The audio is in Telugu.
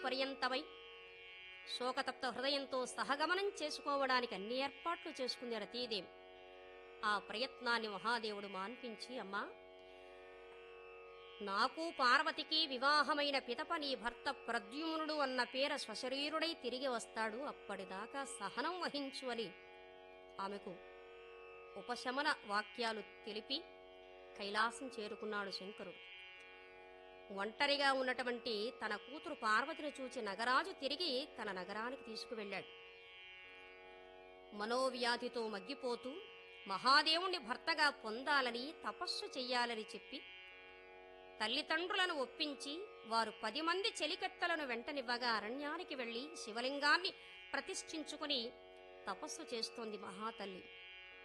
పర్యంతమై శోకతప్త హృదయంతో సహగమనం చేసుకోవడానికి అన్ని ఏర్పాట్లు చేసుకుంది రతీదేవి ఆ ప్రయత్నాన్ని మహాదేవుడు మాన్పించి అమ్మా నాకు పార్వతికి వివాహమైన పితప నీ భర్త ప్రద్యుమ్నుడు అన్న పేర స్వశరీరుడై తిరిగి వస్తాడు అప్పటిదాకా సహనం వహించు అని ఆమెకు ఉపశమన వాక్యాలు తెలిపి కైలాసం చేరుకున్నాడు శంకరుడు ఒంటరిగా ఉన్నటువంటి తన కూతురు పార్వతిని చూచి నగరాజు తిరిగి తన నగరానికి తీసుకువెళ్ళాడు మనోవ్యాధితో మగ్గిపోతూ మహాదేవుణ్ణి భర్తగా పొందాలని తపస్సు చెయ్యాలని చెప్పి తల్లిదండ్రులను ఒప్పించి వారు పది మంది చెలికత్తెలను వెంటనివ్వగా అరణ్యానికి వెళ్లి శివలింగాన్ని ప్రతిష్ఠించుకుని తపస్సు చేస్తోంది మహాతల్లి